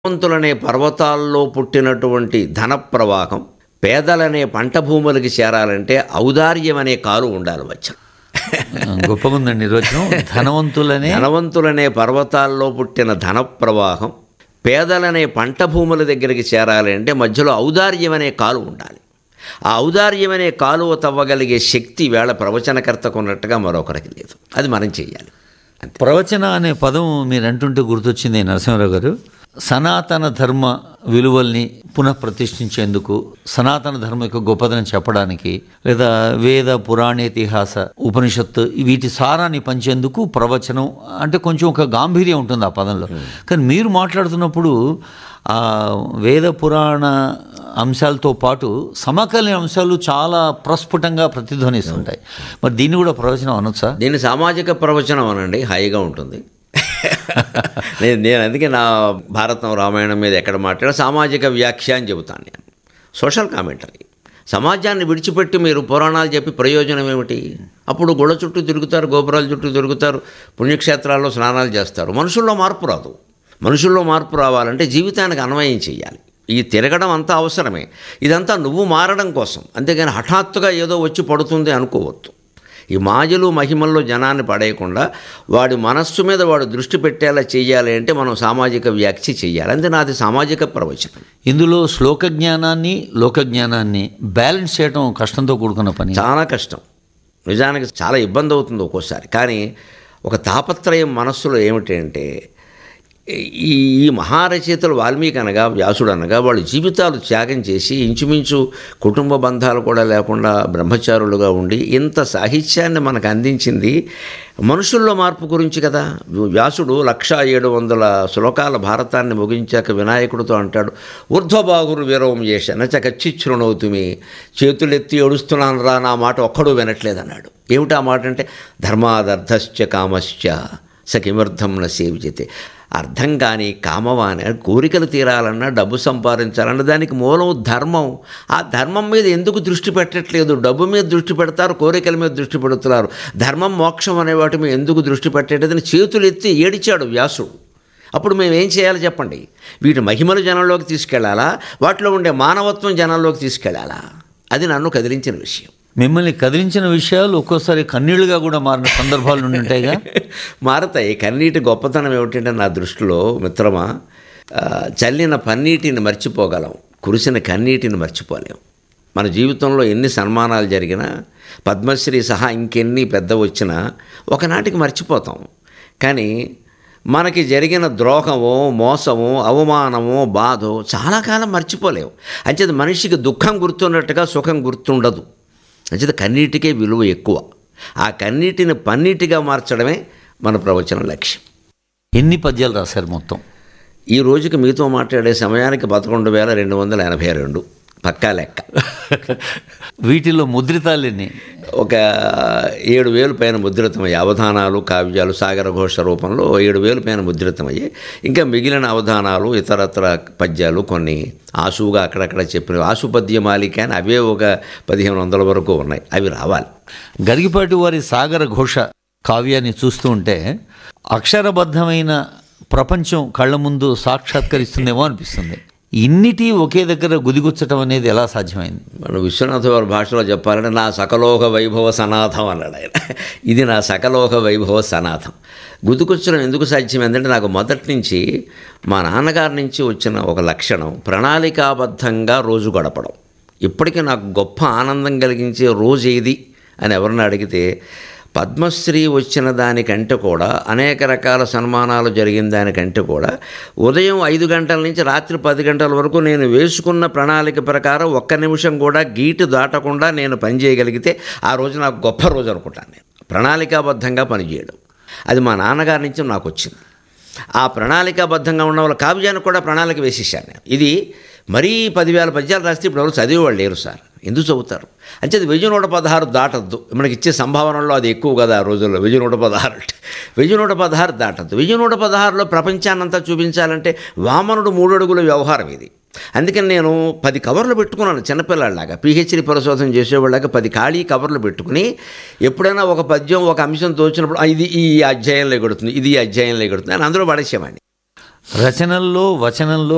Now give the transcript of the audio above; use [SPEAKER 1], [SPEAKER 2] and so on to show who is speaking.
[SPEAKER 1] ధనవంతులనే పర్వతాల్లో పుట్టినటువంటి ధన ప్రవాహం పేదలనే పంట భూములకి చేరాలంటే ఔదార్యం అనే కారు ఉండాలి వచ్చం
[SPEAKER 2] గొప్పగా ఉందండి నిర్వచనం ధనవంతులనే
[SPEAKER 1] ధనవంతులనే పర్వతాల్లో పుట్టిన ధన ప్రవాహం పేదలనే పంట భూముల దగ్గరికి చేరాలి అంటే మధ్యలో ఔదార్యం అనే కాలు ఉండాలి ఆ ఔదార్యం అనే కాలువ తవ్వగలిగే శక్తి వేళ ప్రవచనకర్తకు ఉన్నట్టుగా మరొకరికి లేదు అది మనం చేయాలి
[SPEAKER 2] ప్రవచన అనే పదం మీరు అంటుంటే గుర్తొచ్చింది నరసింహరావు గారు సనాతన ధర్మ విలువల్ని పునఃప్రతిష్ఠించేందుకు సనాతన ధర్మం యొక్క గొప్పదనం చెప్పడానికి లేదా వేద పురాణేతిహాస ఉపనిషత్తు వీటి సారాన్ని పంచేందుకు ప్రవచనం అంటే కొంచెం ఒక గాంభీర్యం ఉంటుంది ఆ పదంలో కానీ మీరు మాట్లాడుతున్నప్పుడు ఆ వేద పురాణ అంశాలతో పాటు సమకాలీన అంశాలు చాలా ప్రస్ఫుటంగా ప్రతిధ్వనిస్తుంటాయి మరి దీన్ని కూడా ప్రవచనం అనొచ్చా
[SPEAKER 1] దీన్ని సామాజిక ప్రవచనం అనండి హాయిగా ఉంటుంది నేను నేను అందుకే నా భారతం రామాయణం మీద ఎక్కడ మాట్లాడా సామాజిక వ్యాఖ్య అని చెబుతాను నేను సోషల్ కామెంటరీ సమాజాన్ని విడిచిపెట్టి మీరు పురాణాలు చెప్పి ప్రయోజనం ఏమిటి అప్పుడు గుళ్ళ చుట్టూ తిరుగుతారు గోపురాల చుట్టూ తిరుగుతారు పుణ్యక్షేత్రాల్లో స్నానాలు చేస్తారు మనుషుల్లో మార్పు రాదు మనుషుల్లో మార్పు రావాలంటే జీవితానికి అన్వయం చేయాలి ఈ తిరగడం అంతా అవసరమే ఇదంతా నువ్వు మారడం కోసం అంతేగాని హఠాత్తుగా ఏదో వచ్చి పడుతుంది అనుకోవద్దు ఈ మాయలు మహిమల్లో జనాన్ని పడేయకుండా వాడి మనస్సు మీద వాడు దృష్టి పెట్టేలా చేయాలి అంటే మనం సామాజిక వ్యాఖ్య చేయాలి అంతే నాది సామాజిక ప్రవచనం
[SPEAKER 2] ఇందులో శ్లోక జ్ఞానాన్ని లోక జ్ఞానాన్ని బ్యాలెన్స్ చేయడం కష్టంతో కూడుకున్న పని
[SPEAKER 1] చాలా కష్టం నిజానికి చాలా ఇబ్బంది అవుతుంది ఒక్కోసారి కానీ ఒక తాపత్రయం మనస్సులో ఏమిటంటే ఈ ఈ మహారచయితలు వాల్మీకి అనగా వ్యాసుడు అనగా వాళ్ళ జీవితాలు త్యాగం చేసి ఇంచుమించు కుటుంబ బంధాలు కూడా లేకుండా బ్రహ్మచారులుగా ఉండి ఇంత సాహిత్యాన్ని మనకు అందించింది మనుషుల్లో మార్పు గురించి కదా వ్యాసుడు లక్ష ఏడు వందల శ్లోకాల భారతాన్ని ముగించాక వినాయకుడితో అంటాడు ఊర్ధ్వబాహురు వీరవం చేశాను చకచ్చిచ్చునవుతుమి చేతులెత్తి ఏడుస్తున్నాను రా నా మాట ఒక్కడూ వినట్లేదన్నాడు ఏమిటా మాట అంటే ధర్మాదర్థశ్చ కామశ్చ సకిమర్థం న సేవిజతే అర్థం కానీ కామవాని కోరికలు తీరాలన్నా డబ్బు సంపాదించాలన్నా దానికి మూలం ధర్మం ఆ ధర్మం మీద ఎందుకు దృష్టి పెట్టట్లేదు డబ్బు మీద దృష్టి పెడతారు కోరికల మీద దృష్టి పెడుతున్నారు ధర్మం మోక్షం అనే వాటి మీద ఎందుకు దృష్టి పెట్టేటదని చేతులు ఎత్తి ఏడిచాడు వ్యాసుడు అప్పుడు మేము ఏం చేయాలి చెప్పండి వీటి మహిమలు జనంలోకి తీసుకెళ్లాలా వాటిలో ఉండే మానవత్వం జనంలోకి తీసుకెళ్లాలా అది నన్ను కదిలించిన విషయం
[SPEAKER 2] మిమ్మల్ని కదిలించిన విషయాలు ఒక్కోసారి కన్నీళ్లుగా కూడా మారిన సందర్భాలు నుండి ఉంటాయిగా
[SPEAKER 1] మారతాయి కన్నీటి గొప్పతనం ఏమిటంటే నా దృష్టిలో మిత్రమా ఆ, చల్లిన పన్నీటిని మర్చిపోగలం కురిసిన కన్నీటిని మర్చిపోలేం మన జీవితంలో ఎన్ని సన్మానాలు జరిగినా పద్మశ్రీ సహా ఇంకెన్ని పెద్ద వచ్చినా ఒకనాటికి మర్చిపోతాం కానీ మనకి జరిగిన ద్రోహమో మోసమో అవమానమో బాధో చాలా కాలం మర్చిపోలేవు అంచేది మనిషికి దుఃఖం గుర్తున్నట్టుగా సుఖం గుర్తుండదు అంచేది కన్నీటికే విలువ ఎక్కువ ఆ కన్నీటిని పన్నీటిగా మార్చడమే మన ప్రవచన లక్ష్యం
[SPEAKER 2] ఎన్ని పద్యాలు రాశారు మొత్తం
[SPEAKER 1] ఈ రోజుకి మీతో మాట్లాడే సమయానికి పదకొండు వేల రెండు వందల ఎనభై రెండు పక్కా లెక్క
[SPEAKER 2] వీటిలో ముద్రితాలు ఎన్ని
[SPEAKER 1] ఒక ఏడు వేలు పైన ముద్రితమయ్యి అవధానాలు కావ్యాలు సాగర ఘోష రూపంలో ఏడు వేలు పైన ముద్రితమయ్యి ఇంకా మిగిలిన అవధానాలు ఇతరత్ర పద్యాలు కొన్ని ఆసువుగా అక్కడక్కడ చెప్పినవి ఆసు పద్య మాలిక అని అవే ఒక పదిహేను వందల వరకు ఉన్నాయి అవి రావాలి
[SPEAKER 2] గరిగిపాటి వారి సాగర ఘోష కావ్యాన్ని చూస్తూ ఉంటే అక్షరబద్ధమైన ప్రపంచం కళ్ళ ముందు సాక్షాత్కరిస్తుందేమో అనిపిస్తుంది ఇన్నిటి ఒకే దగ్గర గుదిగుచ్చటం అనేది ఎలా సాధ్యమైంది
[SPEAKER 1] మన విశ్వనాథ వారి భాషలో చెప్పాలంటే నా సకలోక వైభవ సనాథం అన్నాడు ఆయన ఇది నా సకలోక వైభవ సనాథం గుర్తుకొచ్చడం ఎందుకు సాధ్యం ఏంటంటే నాకు మొదటి నుంచి మా నాన్నగారి నుంచి వచ్చిన ఒక లక్షణం ప్రణాళికాబద్ధంగా రోజు గడపడం ఇప్పటికీ నాకు గొప్ప ఆనందం కలిగించే రోజు ఏది అని ఎవరిని అడిగితే పద్మశ్రీ వచ్చిన దానికంటే కూడా అనేక రకాల సన్మానాలు జరిగిన దానికంటే కూడా ఉదయం ఐదు గంటల నుంచి రాత్రి పది గంటల వరకు నేను వేసుకున్న ప్రణాళిక ప్రకారం ఒక్క నిమిషం కూడా గీటు దాటకుండా నేను పనిచేయగలిగితే ఆ రోజు నాకు గొప్ప రోజు అనుకుంటాను నేను ప్రణాళికాబద్ధంగా పనిచేయడం అది మా నాన్నగారి నుంచి నాకు వచ్చింది ఆ ప్రణాళికాబద్ధంగా ఉన్న వాళ్ళ కావ్యానికి కూడా ప్రణాళిక వేసేసాను నేను ఇది మరీ పదివేల పద్యాలు రాస్తే ఇప్పుడు ఎవరు చదివేవాళ్ళు లేరు సార్ ఎందుకు చదువుతారు అంటే అది వెయ్యి నూట పదహారు దాటద్దు మనకి ఇచ్చే సంభావనలో అది ఎక్కువ కదా ఆ రోజుల్లో వెయ్యి నూట పదహారు అంటే వెయ్యి నూట పదహారు దాటద్దు వెయ్యి నూట పదహారులో ప్రపంచాన్నంతా చూపించాలంటే వామనుడు మూడు అడుగుల వ్యవహారం ఇది అందుకని నేను పది కవర్లు పెట్టుకున్నాను చిన్నపిల్లాడిలాగా పిహెచ్డి పరిశోధన చేసేవాళ్ళగా పది ఖాళీ కవర్లు పెట్టుకుని ఎప్పుడైనా ఒక పద్యం ఒక అంశం తోచినప్పుడు "ఆ, ఇది ఈ అధ్యాయంలో ఎగుడుతుంది ఇది ఈ అధ్యాయంలో ఎగుడుతుంది అని అందులో పడేసేవాడిని
[SPEAKER 2] రచనల్లో వచనంలో